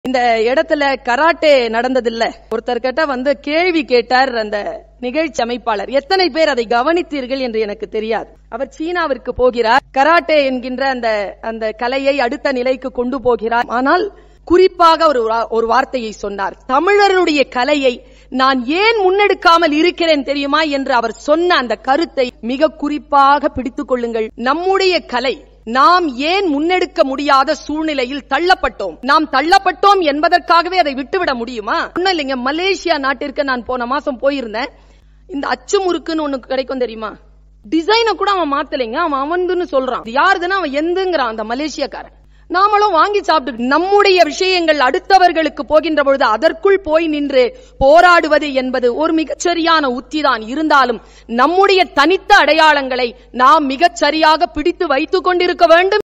இந்த இடத்துல கராட்டே நடந்ததில்ல ஒருத்தர் கிட்ட வந்து கேள்வி கேட்டார் அந்த நிகழ்ச்சி அமைப்பாளர் எத்தனை பேர் அதை கவனித்தீர்கள் என்று எனக்கு தெரியாது அவர் சீனாவிற்கு போகிறார் கராட்டே என்கின்ற அந்த அந்த கலையை அடுத்த நிலைக்கு கொண்டு போகிறார் ஆனால் குறிப்பாக ஒரு வா- ஒரு வார்த்தையை சொன்னார் தமிழருடைய கலையை நான் ஏன் முன்னெடுக்காமல் இருக்கிறேன் தெரியுமா என்று அவர் சொன்ன அந்த கருத்தை மிக குறிப்பாக பிடித்துக் கொள்ளுங்கள் நம்முடைய கலை நாம் ஏன் முன்னெடுக்க முடியாத சூழ்நிலையில் தள்ளப்பட்டோம் நாம் தள்ளப்பட்டோம் என்பதற்காகவே அதை விட்டுவிட முடியுமா ஒண்ணும் இல்லைங்க மலேசியா நாட்டிற்கு நான் போன மாசம் போயிருந்தேன் இந்த அச்சு முறுக்குன்னு ஒண்ணு கிடைக்கும் தெரியுமா டிசைனை கூட அவன் மாத்தலைங்க அவன் அவன்துன்னு சொல்றான் இது யாருதுன்னா அவன் எந்துங்கிறான் அந்த மலேசியாக்காரன் நாமளும் வாங்கி சாப்பிட்டு நம்முடைய விஷயங்கள் அடுத்தவர்களுக்கு போகின்ற பொழுது அதற்குள் போய் நின்று போராடுவது என்பது ஒரு மிகச்சரியான உத்திதான் இருந்தாலும் நம்முடைய தனித்த அடையாளங்களை நாம் மிகச் சரியாக பிடித்து வைத்துக் கொண்டிருக்க வேண்டும்